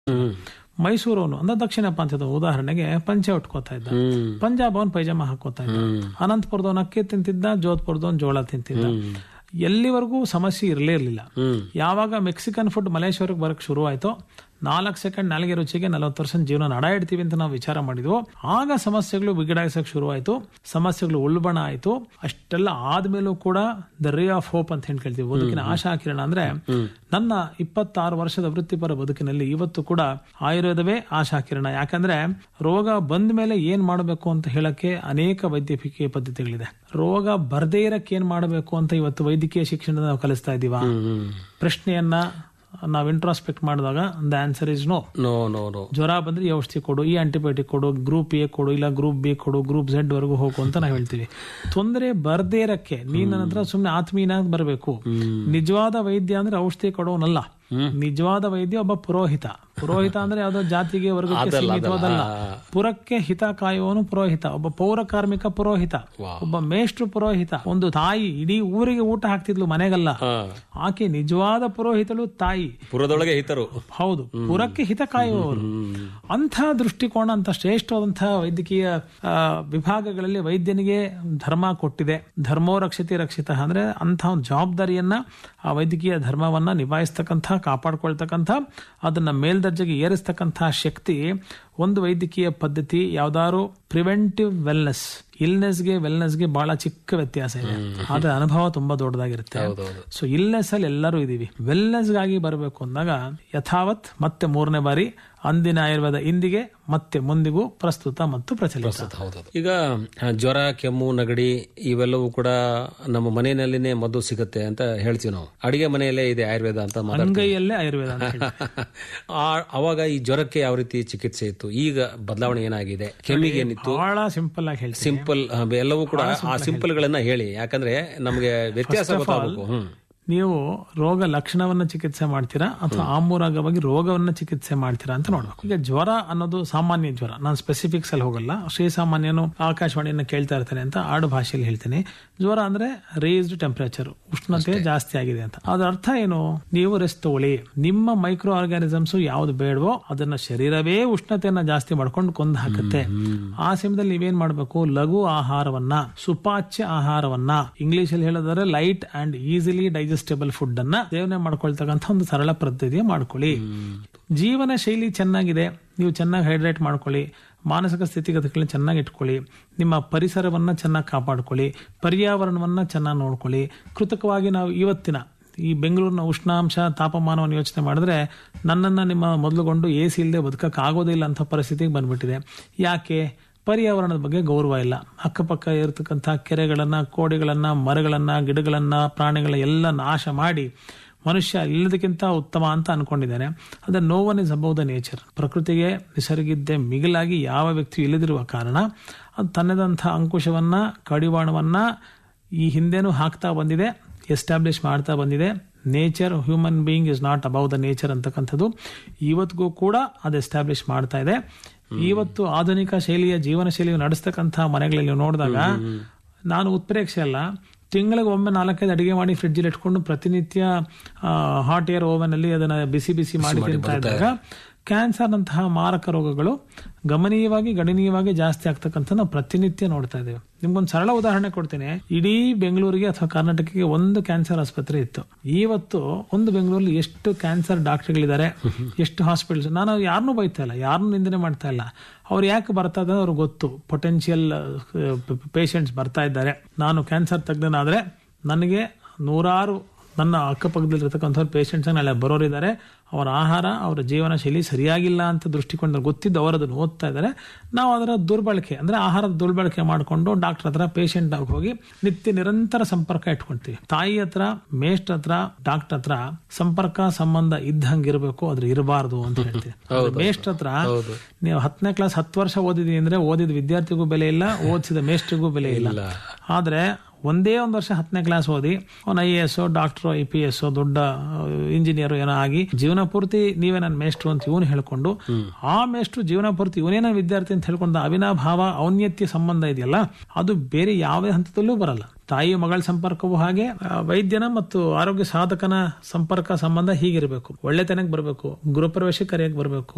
ಮೈಸೂರವನು ಅಂದ್ರೆ ದಕ್ಷಿಣ ಪ್ರಾಂತ್ಯದ ಉದಾಹರಣೆಗೆ ಪಂಚೆ ಉಟ್ಕೋತಾ ಇದ್ದ ಹ್ಮ್ ಪಂಜಾಬ್ ಅವನ್ ಪೈಜಾಮ ಹಾಕೋತಾ ಇದ್ದ ಅನಂತಪುರದವನ್ ಅಕ್ಕಿ ತಿಂತಿದ್ದ ಜೋಧ್ಪುರದವನ್ ಜೋಳ ತಿಂತಿದ್ದ ಎಲ್ಲಿವರೆಗೂ ಸಮಸ್ಯೆ ಇರಲೇ ಇರಲಿಲ್ಲ ಹ್ಮ್ ಯಾವಾಗ ಮೆಕ್ಸಿಕನ್ ಫುಡ್ ಮಲೇಶ್ವರಕ್ಕೆ ಬರಕ್ ಶುರು ಆಯ್ತೋ ನಾಲ್ಕು ಸೆಕೆಂಡ್ ನಾಲ್ಗೆ ರುಚಿಗೆ ನಲವತ್ತು ಪರ್ಸೆಂಟ್ ಜೀವನ ನಡ ಇಡ್ತೀವಿ ಅಂತ ನಾವು ವಿಚಾರ ಮಾಡಿದ್ವು ಆಗ ಸಮಸ್ಯೆಗಳು ಬಿಗಡಾಯಿಸಕ್ ಶುರು ಆಯ್ತು ಸಮಸ್ಯೆಗಳು ಉಳ್ಬಣ ಆಯ್ತು ಅಷ್ಟೆಲ್ಲ ಆದ್ಮೇಲೂ ಕೂಡ ದ ರೇ ಆಫ್ ಹೋಪ್ ಅಂತ ಹೇಳಿ ಕೇಳ್ತೀವಿ ಬದುಕಿನ ಆಶಾ ಕಿರಣ ಅಂದ್ರೆ ನನ್ನ ಇಪ್ಪತ್ತಾರು ವರ್ಷದ ವೃತ್ತಿಪರ ಬದುಕಿನಲ್ಲಿ ಇವತ್ತು ಕೂಡ ಆಯುರ್ವೇದವೇ ಆಶಾ ಕಿರಣ ಯಾಕಂದ್ರೆ ರೋಗ ಬಂದ ಮೇಲೆ ಏನ್ ಮಾಡಬೇಕು ಅಂತ ಹೇಳಕ್ಕೆ ಅನೇಕ ವೈದ್ಯಕೀಯ ಪದ್ಧತಿಗಳಿದೆ ರೋಗ ಬರ್ದೇ ಇರಕ್ಕೆ ಏನ್ ಮಾಡಬೇಕು ಅಂತ ಇವತ್ತು ವೈದ್ಯಕೀಯ ಶಿಕ್ಷಣದ ನಾವು ಕಲಿಸ್ತಾ ಇದೀವ ಹ್ಮ್ ಪ್ರಶ್ನೆಯನ್ನ ನಾವು ಇಂಟ್ರಾಸ್ಪೆಕ್ಟ್ ಮಾಡಿದಾಗ the answer is no no no no ಜ್ವರ ಬಂದ್ರೆ ಈ ಔಷಧಿ ಕೊಡು ಈ ಆಂಟಿಬಯೋಟಿಕ್ ಕೊಡು ಗ್ರೂಪ್ ಎ ಕೊಡು ಇಲ್ಲ ಗ್ರೂಪ್ ಬಿ ಕೊಡು ಗ್ರೂಪ್ ಝೆಡ್ ವರೆಗೂ ಹೋಗು ಅಂತ ನಾವು ಹೇಳ್ತೀವಿ ತೊಂದರೆ ಬರ್ದೇ ಇರಕ್ಕೆ ನೀನ್ ನನ್ನ ಹತ್ರ ಸುಮ್ನೆ ಆತ್ಮೀಯನಾಗಿ ಬರಬೇಕು ನಿಜವಾದ ವೈದ್ಯ ಅಂದ್ರೆ ಔಷಧಿ ಕೊಡೋನಲ್ಲ ನಿಜವಾದ ವೈದ್ಯ ಒಬ್ಬ ಪುರೋಹಿತ ಪುರೋಹಿತ ಅಂದ್ರೆ ಯಾವ್ದೋ ಜಾತಿಗೆ ವರ್ಗಕ್ಕೆ ಸೀಮಿತವಾದಲ್ಲ ಪುರಕ್ಕೆ ಹಿತ ಕಾಯುವವನು ಪುರೋಹಿತ ಒಬ್ಬ ಪೌರ ಕಾರ್ಮಿಕ ಪುರೋಹಿತ ಒಬ್ಬ ಮೇಷ್ಟ್ರು ಪುರೋಹಿತ ಒಂದು ತಾಯಿ ಇಡೀ ಊರಿಗೆ ಊಟ ಹಾಕ್ತಿದ್ಲು ಮನೆಗಲ್ಲ ಹಾ ಆಕೆ ನಿಜವಾದ ಪುರೋಹಿತಳು ತಾಯಿ ಪುರದೊಳಗೆ ಹಿತರು ಹೌದು ಪುರಕ್ಕೆ ಹಿತ ಕಾಯುವವರು ಅಂಥ ದೃಷ್ಟಿಕೋನ ಅಂತ ಶ್ರೇಷ್ಠವಾದಂತಹ ವೈದ್ಯಕೀಯ ಆ, ವಿಭಾಗಗಳಲ್ಲಿ ವೈದ್ಯನಿಗೆ ಧರ್ಮ ಕೊಟ್ಟಿದೆ ಧರ್ಮೋ ರಕ್ಷತೆ ರಕ್ಷಿತ ಅಂದ್ರೆ ಅಂಥ ಒಂದು ಜವಾಬ್ದಾರಿಯನ್ನ ಆ ವೈದ್ಯಕೀಯ ಧರ್ಮವನ್ನ ನಿಭಾಯಿಸ್ತಕ್ಕಂಥ ಕಾಪಾಡ್ಕೊಳ್ತಕ್ಕಂಥ ಅದನ್ನ ಮೇಲ್ದರ್ಜೆಗೆ ಏರಿಸ್ತಕ್ಕಂಥ ಶಕ್ತಿ ಒಂದು ವೈದ್ಯಕೀಯ ಪದ್ಧತಿ ಯಾವ್ದಾದ್ರು ಪ್ರಿವೆಂಟಿವ್ ವೆಲ್ನೆಸ್ ಇಲ್ನೆಸ್ಗೆ ವೆಲ್ನೆಸ್ಗೆ ಬಹಳ ಚಿಕ್ಕ ವ್ಯತ್ಯಾಸ ಇದೆ ಆದ್ರೆ ಅನುಭವ ತುಂಬಾ ದೊಡ್ಡದಾಗಿರುತ್ತೆ ಹೌದೌದು ಸೊ ಇಲ್ನೆಸ್ ಅಲ್ಲಿ ಎಲ್ಲರೂ ಇದೀವಿ ವೆಲ್ನೆಸ್ ಗಾಗಿ ಬರಬೇಕು ಅಂದಾಗ ಯಥಾವತ್ ಮತ್ತೆ ಮೂರನೇ ಬಾರಿ ಅಂದಿನ ಆಯುರ್ವೇದ ಇಂದಿಗೆ ಮತ್ತೆ ಮುಂದಿಗೂ ಪ್ರಸ್ತುತ ಮತ್ತು ಪ್ರಚಲಿತ ಹೌದೌದು ಈಗ ಆ, ಜ್ವರ ಕೆಮ್ಮು ನಗಡಿ ಇವೆಲ್ಲವೂ ಕೂಡ ನಮ್ಮ ಮನೆಯಲ್ಲಿನೇ ಮದ್ದು ಸಿಗುತ್ತೆ ಅಂತ ಹೇಳ್ತೀವಿ ನಾವು ಅಡಿಗೆ ಮನೆಯಲ್ಲೇ ಇದೆ ಆಯುರ್ವೇದ ಅಂತ ಮಾತಾಡ್ತೀವಿ ಅಂಗೈಯಲ್ಲೇ ಆಯುರ್ವೇದ ಅಂತ ಹೇಳಿ. ಆ- ಅವಾಗ ಈ ಜ್ವರಕ್ಕೆ ಯಾವ ರೀತಿ ಚಿಕಿತ್ಸೆ ಇತ್ತು ಈಗ ಬದಲಾವಣೆ ಏನಾಗಿದೆ ಕೆಮ್ಮಿಗೆ ಏನಿತ್ತು ಬಹಳ ಸಿಂಪಲ್ ಆಗಿ ಹೇಳ್ತೀನಿ ಸಿಂಪಲ್ ಆ, ಎಲ್ಲವೂ ಕೂಡ ಆ ಸಿಂಪಲ್ ಗಳನ್ನ ಹೇಳಿ ಯಾಕಂದ್ರೆ ನಮಗೆ ವ್ಯತ್ಯಾಸ ಗೊತ್ತಾಗಬೇಕು ಹ್ಮ್ ನೀವು ರೋಗ ಲಕ್ಷಣವನ್ನ ಚಿಕಿತ್ಸೆ ಮಾಡ್ತೀರಾ ಅಥವಾ ಆಮೂಲಾಗ್ರವಾಗಿ ರೋಗವನ್ನ ಚಿಕಿತ್ಸೆ ಮಾಡ್ತೀರಾ ಅಂತ ನೋಡ್ಬೇಕು ಈಗ ಜ್ವರ ಅನ್ನೋದು ಸಾಮಾನ್ಯ ಜ್ವರ ನಾನು ಸ್ಪೆಸಿಫಿಕ್ಸ್ ಅಲ್ಲಿ ಹೋಗಲ್ಲ ಶ್ರೀ ಸಾಮಾನ್ಯನು ಆಕಾಶವಾಣಿಯನ್ನ ಕೇಳ್ತಾ ಇರ್ತಾನೆ ಅಂತ ಆಡು ಭಾಷೆಯಲ್ಲಿ ಹೇಳ್ತೇನೆ ಜ್ವರ ಅಂದ್ರೆ ರೇಸ್ಡ್ ಟೆಂಪರೇಚರ್ ಉಷ್ಣತೆ ಜಾಸ್ತಿ ಆಗಿದೆ ಅಂತ ಅದರ ಅರ್ಥ ಏನು ನೀವು ರೆಸ್ಟ್ ತಗೊಳ್ಳಿ ನಿಮ್ಮ ಮೈಕ್ರೋ ಆರ್ಗಾನಿಸಮ್ಸ್ ಯಾವ್ದು ಬೇಡವೋ ಅದನ್ನ ಶರೀರವೇ ಉಷ್ಣತೆಯನ್ನ ಜಾಸ್ತಿ ಮಾಡ್ಕೊಂಡು ಕೊಂದು ಹಾಕುತ್ತೆ ಆ ಸಮಯದಲ್ಲಿ ನೀವೇನ್ ಮಾಡಬೇಕು ಲಘು ಆಹಾರವನ್ನ ಸುಪಾಚ್ಯ ಆಹಾರವನ್ನ ಇಂಗ್ಲಿಷ್ ಅಲ್ಲಿ ಹೇಳೋದಾದ್ರೆ light and easily digestible food ಅನ್ನ ಸೇವನೆ ಮಾಡ್ಕೊಳ್ತಕ್ಕಂಥ ಒಂದು ಸರಳ ಪದ್ಧತಿ ಮಾಡ್ಕೊಳ್ಳಿ ಜೀವನ ಶೈಲಿ ಚೆನ್ನಾಗಿದೆ ನೀವು ಚೆನ್ನಾಗಿ ಹೈಡ್ರೇಟ್ ಮಾಡ್ಕೊಳ್ಳಿ ಮಾನಸಿಕ ಸ್ಥಿತಿಗತಿಗಳನ್ನ ಚೆನ್ನಾಗಿ ಇಟ್ಕೊಳ್ಳಿ ನಿಮ್ಮ ಪರಿಸರವನ್ನ ಚೆನ್ನಾಗಿ ಕಾಪಾಡ್ಕೊಳ್ಳಿ ಪರ್ಯಾವರಣವನ್ನ ಚೆನ್ನಾಗಿ ನೋಡ್ಕೊಳ್ಳಿ ಕೃತಕವಾಗಿ ನಾವು ಇವತ್ತಿನ ಈ ಬೆಂಗಳೂರಿನ ಉಷ್ಣಾಂಶ ತಾಪಮಾನವನ್ನು ಯೋಚನೆ ಮಾಡಿದ್ರೆ ನನ್ನನ್ನು ನಿಮ್ಮ ಮೊದಲುಗೊಂಡು ಎ ಸಿ ಇಲ್ಲದೆ ಬದುಕಕ್ಕೆ ಆಗೋದಿಲ್ಲ ಅಂತ ಪರಿಸ್ಥಿತಿಗೆ ಬಂದ್ಬಿಟ್ಟಿದೆ ಯಾಕೆ ಪರ್ಯಾವರಣದ ಬಗ್ಗೆ ಗೌರವ ಇಲ್ಲ ಅಕ್ಕಪಕ್ಕ ಇರತಕ್ಕಂಥ ಕೆರೆಗಳನ್ನ ಕೋಡಿಗಳನ್ನ ಮರಗಳನ್ನ ಗಿಡಗಳನ್ನ ಪ್ರಾಣಿಗಳ ಎಲ್ಲ ನಾಶ ಮಾಡಿ ಮನುಷ್ಯ ಇಲ್ಲದಕ್ಕಿಂತ ಉತ್ತಮ ಅಂತ ಅನ್ಕೊಂಡಿದ್ದಾನೆ ಅದ no one is above the nature ಪ್ರಕೃತಿಗೆ ನಿಸರ್ಗಿದ್ದೆ ಮಿಗಿಲಾಗಿ ಯಾವ ವ್ಯಕ್ತಿಯು ಇಲ್ಲದಿರುವ ಕಾರಣ ಅದು ತನ್ನದಂಥ ಅಂಕುಶವನ್ನ ಕಡಿವಾಣವನ್ನ ಈ ಹಿಂದೆನೂ ಹಾಕ್ತಾ ಬಂದಿದೆ ಎಸ್ಟಾಬ್ಲಿಷ್ ಮಾಡ್ತಾ ಬಂದಿದೆ nature human being is not above the nature ಅಂತಕ್ಕಂಥದ್ದು ಇವತ್ತಿಗೂ ಕೂಡ ಅದು ಎಸ್ಟಾಬ್ಲಿಷ್ ಮಾಡ್ತಾ ಇದೆ ಇವತ್ತು ಆಧುನಿಕ ಶೈಲಿಯ ಜೀವನ ಶೈಲಿಯು ನಡೆಸ್ತಕ್ಕಂಥ ಮನೆಗಳಲ್ಲಿ ನೀವು ನೋಡಿದಾಗ ನಾನು ಉತ್ಪ್ರೇಕ್ಷೆ ಅಲ್ಲ ತಿಂಗಳಿಗೆ ಒಮ್ಮೆ ನಾಲ್ಕೈದು ಅಡಿಗೆ ಮಾಡಿ ಫ್ರಿಡ್ಜಲ್ಲಿ ಇಟ್ಕೊಂಡು ಪ್ರತಿನಿತ್ಯ ಹಾಟ್ ಏರ್ ಓವನ್ ಅಲ್ಲಿ ಅದನ್ನ ಬಿಸಿ ಬಿಸಿ ಮಾಡಿ ತಿಂತಾ ಇದ್ದಾಗ ಕ್ಯಾನ್ಸರ್ ನಂತಹ ಮಾರಕ ರೋಗಗಳು ಗಮನೀಯವಾಗಿ ಗಣನೀಯವಾಗಿ ಜಾಸ್ತಿ ಆಗ್ತಕ್ಕಂಥ ನಾವು ಪ್ರತಿನಿತ್ಯ ನೋಡ್ತಾ ಇದ್ದೇವೆ ನಿಮ್ಗೊಂದು ಸರಳ ಉದಾಹರಣೆ ಕೊಡ್ತೇನೆ ಇಡೀ ಬೆಂಗಳೂರಿಗೆ ಅಥವಾ ಕರ್ನಾಟಕಕ್ಕೆ ಒಂದು ಕ್ಯಾನ್ಸರ್ ಆಸ್ಪತ್ರೆ ಇತ್ತು ಇವತ್ತು ಒಂದು ಬೆಂಗಳೂರಲ್ಲಿ ಎಷ್ಟು ಕ್ಯಾನ್ಸರ್ ಡಾಕ್ಟರ್ಗಳಿದ್ದಾರೆ ಎಷ್ಟು ಹಾಸ್ಪಿಟಲ್ಸ್ ನಾನು ಯಾರನ್ನೂ ಬೈತಾ ಇಲ್ಲ ಯಾರನ್ನೂ ನಿಂದನೆ ಮಾಡ್ತಾ ಇಲ್ಲ ಅವ್ರು ಯಾಕೆ ಬರ್ತಾ ಇದ್ದಾರೆ ಅವ್ರಿಗೆ ಗೊತ್ತು ಪೊಟೆನ್ಷಿಯಲ್ ಪೇಷಂಟ್ಸ್ ಬರ್ತಾ ಇದ್ದಾರೆ ನಾನು ಕ್ಯಾನ್ಸರ್ ತಜ್ಞನಾದ್ರೆ ನನಗೆ ನೂರಾರು ನನ್ನ ಅಕ್ಕಪಕ್ಕದಲ್ಲಿರ್ತಕ್ಕಂಥವ್ರು ಪೇಷಂಟ್ಸ್ ನಾಳೆ ಬರೋರಿದ್ದಾರೆ ಅವರ ಆಹಾರ ಅವರ ಜೀವನ ಶೈಲಿ ಸರಿಯಾಗಿಲ್ಲ ಅಂತ ದೃಷ್ಟಿಕೋನದಲ್ಲಿ ಗೊತ್ತಿದ್ದು ಅವರು ಅದನ್ನು ಓದ್ತಾ ಇದ್ದಾರೆ ನಾವು ಅದರ ದುರ್ಬಳಕೆ ಅಂದ್ರೆ ಆಹಾರದ ದುರ್ಬಳಕೆ ಮಾಡಿಕೊಂಡು ಡಾಕ್ಟರ್ ಹತ್ರ ಪೇಷಂಟ್ ಆಗಿ ಹೋಗಿ ನಿತ್ಯ ನಿರಂತರ ಸಂಪರ್ಕ ಇಟ್ಕೊಂತೀವಿ ತಾಯಿ ಹತ್ರ ಮೇಸ್ಟ್ ಹತ್ರ ಡಾಕ್ಟರ್ ಹತ್ರ ಸಂಪರ್ಕ ಸಂಬಂಧ ಇದ್ದಂಗಿರ್ಬೇಕು ಅದ್ರ ಇರಬಾರ್ದು ಅಂತ ಹೇಳ್ತೀವಿ ಮೇಸ್ಟ್ ಹತ್ರ ನೀವು ಹತ್ತನೇ ಕ್ಲಾಸ್ ಹತ್ತು ವರ್ಷ ಓದಿದೀನಿ ಅಂದ್ರೆ ಓದಿದ ವಿದ್ಯಾರ್ಥಿಗೂ ಬೆಲೆ ಇಲ್ಲ ಓದಿಸಿದ ಮೇಸ್ಟ್ರಿಗೂ ಬೆಲೆ ಇಲ್ಲ ಆದ್ರೆ ಒಂದೇ ಒಂದು ವರ್ಷ ಹತ್ತನೇ ಕ್ಲಾಸ್ ಓದಿ ಅವನು I A S doctor I P S ದೊಡ್ಡ ಇಂಜಿನಿಯರ್ ಏನೋ ಆಗಿ ಜೀವನ ಪೂರ್ತಿ ನೀವೇ ನನ್ನ ಮೇಷ್ಟ್ರು ಅಂತ ಇವನು ಹೇಳ್ಕೊಂಡು ಆ ಮೇಷ್ಟ್ರು ಜೀವನ ಪೂರ್ತಿ ಇವನೇ ನನ್ನ ವಿದ್ಯಾರ್ಥಿ ಅಂತ ಹೇಳ್ಕೊಂಡು ಅವಿನಾಭಾವ ಔನ್ನತ್ಯ ಸಂಬಂಧ ಇದೆಯಲ್ಲ ಅದು ಬೇರೆ ಯಾವುದೇ ಹಂತದಲ್ಲೂ ಬರಲ್ಲ ತಾಯಿ ಮಗಳ ಸಂಪರ್ಕವು ಹಾಗೆ ಆ, ವೈದ್ಯನ ಮತ್ತು ಆರೋಗ್ಯ ಸಾಧಕನ ಸಂಪರ್ಕ ಸಂಬಂಧ ಹೀಗಿರಬೇಕು ಒಳ್ಳೆತನಕ್ಕೆ ಬರಬೇಕು ಗೃಹಪ್ರವೇಶಕ್ಕೆ ಕರೆಯಕ್ಕೆ ಬರಬೇಕು